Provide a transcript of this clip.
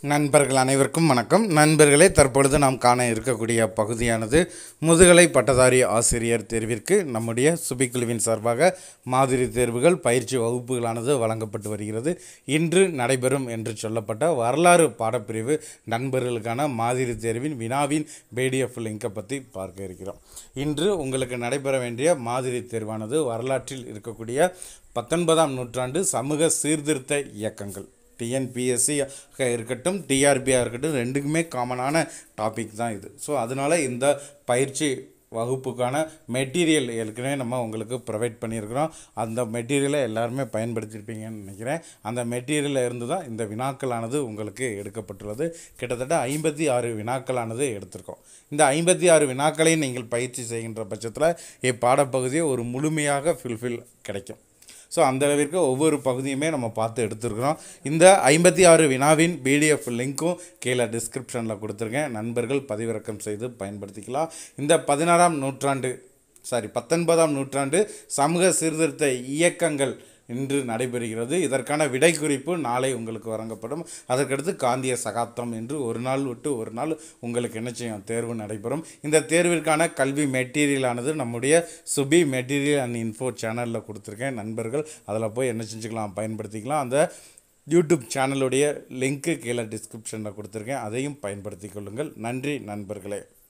நண்பர்கள் அனைவருக்கும் வணக்கம் நண்பர்களே தற்பொழுது நாம் காண இருக்கக்கூடிய பகுதியானது முதுகலை பட்டதாரி ஆசிரியர் தேர்விற்கு நம்முடைய சுபிக்குழுவின் சார்பாக மாதிரி தேர்வுகள் பயிற்சி வகுப்புகளானது வழங்கப்பட்டு வருகிறது இன்று நடைபெறும் என்று சொல்லப்பட்ட வரலாறு பாடப்பிரிவு நண்பர்களுக்கான மாதிரி தேர்வின் வினாவின் பிடிஎஃப் லிங்கை பற்றி பார்க்க இருக்கிறோம் இன்று உங்களுக்கு நடைபெற வேண்டிய மாதிரி தேர்வானது வரலாற்றில் இருக்கக்கூடிய பத்தொன்பதாம் நூற்றாண்டு சமூக சீர்திருத்த இயக்கங்கள் டிஎன்பிஎஸ்சி இருக்கட்டும் டிஆர்பியாக இருக்கட்டும் ரெண்டுக்குமே காமனான டாபிக் தான் இது ஸோ அதனால் இந்த பயிற்சி வகுப்புக்கான மெட்டீரியல் ஏற்கனவே நம்ம உங்களுக்கு ப்ரொவைட் பண்ணியிருக்கிறோம் அந்த மெட்டீரியலை எல்லாருமே பயன்படுத்தியிருப்பீங்கன்னு நினைக்கிறேன் அந்த மெட்டீரியலில் இருந்து தான் இந்த வினாக்களானது உங்களுக்கு எடுக்கப்பட்டுள்ளது கிட்டத்தட்ட ஐம்பத்தி ஆறு வினாக்களானது எடுத்திருக்கோம் இந்த ஐம்பத்தி ஆறு வினாக்களையும் நீங்கள் பயிற்சி செய்கின்ற பட்சத்தில் இப்பாடப்பகுதியை ஒரு முழுமையாக ஃபில்ஃபில் கிடைக்கும் ஸோ அந்த அளவிற்கு ஒவ்வொரு பகுதியுமே நம்ம பார்த்து எடுத்துருக்குறோம் இந்த ஐம்பத்தி ஆறு வினாவின் பிடிஎஃப் லிங்க்கும் கீழே டிஸ்கிரிப்ஷனில் கொடுத்துருக்கேன் நண்பர்கள் பதிவிறக்கம் செய்து பயன்படுத்திக்கலாம் இந்த பதினாறாம் நூற்றாண்டு சாரி பத்தொன்பதாம் நூற்றாண்டு சமூக சீர்திருத்த இயக்கங்கள் இன்று நடைபெறுகிறது இதற்கான விடை குறிப்பு நாளை உங்களுக்கு வழங்கப்படும் அதற்கடுத்து காந்திய சகாப்தம் என்று ஒரு நாள் விட்டு ஒரு நாள் உங்களுக்கு என்ன செய்யும் தேர்வு நடைபெறும் இந்த தேர்விற்கான கல்வி மெட்டீரியலானது நம்முடைய சுபி மெட்டீரியல் அண்ட் இன்ஃபோ சேனலில் கொடுத்துருக்கேன் நண்பர்கள் அதில் போய் என்ன செஞ்சுக்கலாம் பயன்படுத்திக்கலாம் அந்த யூடியூப் சேனலுடைய லிங்க்கு கீழே டிஸ்கிரிப்ஷனில் கொடுத்துருக்கேன் அதையும் பயன்படுத்தி கொள்ளுங்கள் நன்றி நண்பர்களே